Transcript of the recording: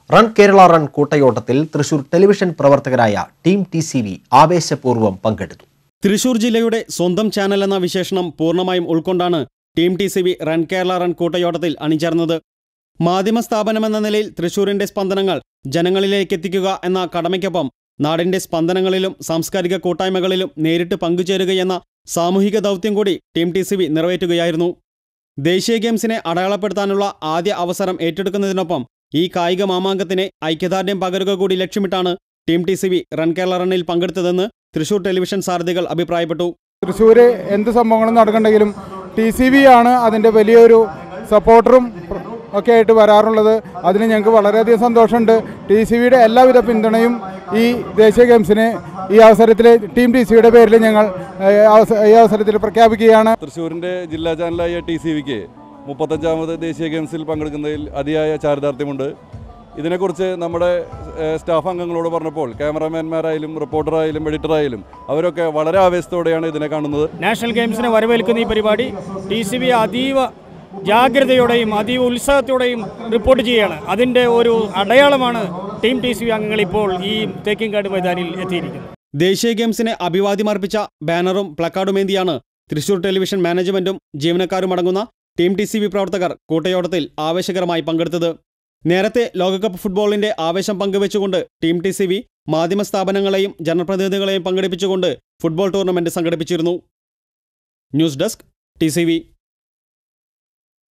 run Kerala run കൂട്ടയോട്ടത്തിൽ Thrissur television പ്രവർത്തകരായ team T C V ആവേശപൂർവ്വം പങ്കെടുത്തു തൃശൂർ ജില്ലയുടെ സ്വന്തം ചാനൽ എന്ന വിശേഷണം പൂർണ്ണമായും ഉൾക്കൊണ്ടാണ് team T C B run Kerala run കൂട്ടയോട്ടത്തിൽ അണിചേർന്നത് മാധ്യമ സ്ഥാപനമെന്ന നിലയിൽ തൃശൂരിന്റെ സ്പന്ദനങ്ങൾ ജനങ്ങളിലേക്ക് എത്തിക്കുക എന്ന കടമയ്ക്കൊപ്പം നാടിന്റെ സ്പന്ദനങ്ങളിലും സാംസ്കാരിക കൂട്ടായ്മകളിലും നേരിട്ട് പങ്കുചേരുകയെന്ന സാമൂഹിക ദൗത്യം കൂടി ടീം ടി സി ബി നിറവേറ്റുകയായിരുന്നു ദേശീയ ഗെയിംസിനെ അടയാളപ്പെടുത്താനുള്ള ആദ്യ അവസരം ഏറ്റെടുക്കുന്നതിനൊപ്പം ഈ കായിക മാമാങ്കത്തിന് ഐക്യദാർഢ്യം പകരുക കൂടി ലക്ഷ്യമിട്ടാണ് team T C B run Kerala റണ്ണിൽ പങ്കെടുത്തതെന്ന് തൃശൂർ ടെലിവിഷൻ സാരഥികൾ അഭിപ്രായപ്പെട്ടു തൃശ്ശൂർ എന്ത് സംഭവങ്ങളും നടക്കണ്ടെങ്കിലും ടി സി ബി ആണ് അതിൻ്റെ വലിയൊരു സപ്പോർട്ടറും ഒക്കെ ആയിട്ട് വരാറുള്ളത് അതിന് ഞങ്ങൾക്ക് വളരെയധികം സന്തോഷമുണ്ട് ടി സി ബിയുടെ എല്ലാവിധ പിന്തുണയും ഈ ദേശീയ ഗെയിംസിന് ഈ അവസരത്തിൽ ടീം ടി സിയുടെ പേരിൽ ഞങ്ങൾ ഏഹ്, അവസ- ഈ അവസരത്തിൽ പ്രഖ്യാപിക്കുകയാണ് തൃശ്ശൂരിൻ്റെ ജില്ലാ ചാനലായ ടി സി വിക്ക് മുപ്പത്തഞ്ചാമത് ദേശീയ ഗെയിംസിൽ പങ്കെടുക്കുന്നതിൽ അതിയായ ചാരിതാർത്ഥ്യമുണ്ട് ഇതിനെക്കുറിച്ച് നമ്മുടെ ഏഹ്, സ്റ്റാഫ് അംഗങ്ങളോട് പറഞ്ഞപ്പോൾ ക്യാമറാമാൻമാരായാലും റിപ്പോർട്ടറായാലും എഡിറ്ററായാലും അവരൊക്കെ വളരെ ആവേശത്തോടെയാണ് ഇതിനെ കാണുന്നത് നാഷണൽ ഗെയിംസിനെ വരവേൽക്കുന്ന ഈ പരിപാടി ടി സി ബി അതീവ ജാഗ്രതയോടെയും അതീവ ഉത്സാഹത്തോടെയും റിപ്പോർട്ട് ചെയ്യുകയാണ് അതിൻ്റെ ഒരു അടയാളമാണ് ടീം ടി സി ബി അംഗങ്ങൾ ഇപ്പോൾ ഈ തേക്കിൻകാട് മൈതാനിൽ എത്തിയിരിക്കുന്നത് ദേശീയ ഗെയിംസിന് അഭിവാദ്യം അർപ്പിച്ച ബാനറും പ്ലക്കാർഡുമേന്തിയാണ് തൃശൂർ ടെലിവിഷൻ മാനേജ്മെന്റും ജീവനക്കാരും അടങ്ങുന്ന ടീം ടി സി ബി പ്രവർത്തകർ കൂട്ടയോട്ടത്തിൽ ആവേശകരമായി പങ്കെടുത്തത് നേരത്തെ ലോകകപ്പ് ഫുട്ബോളിന്റെ ആവേശം പങ്കുവെച്ചുകൊണ്ട് ടീം ടി സി ബി മാധ്യമ സ്ഥാപനങ്ങളെയും ജനപ്രതിനിധികളെയും പങ്കെടുപ്പിച്ചുകൊണ്ട് ഫുട്ബോൾ ടൂർണമെന്റ് സംഘടിപ്പിച്ചിരുന്നു ന്യൂസ് ഡെസ്ക് ടി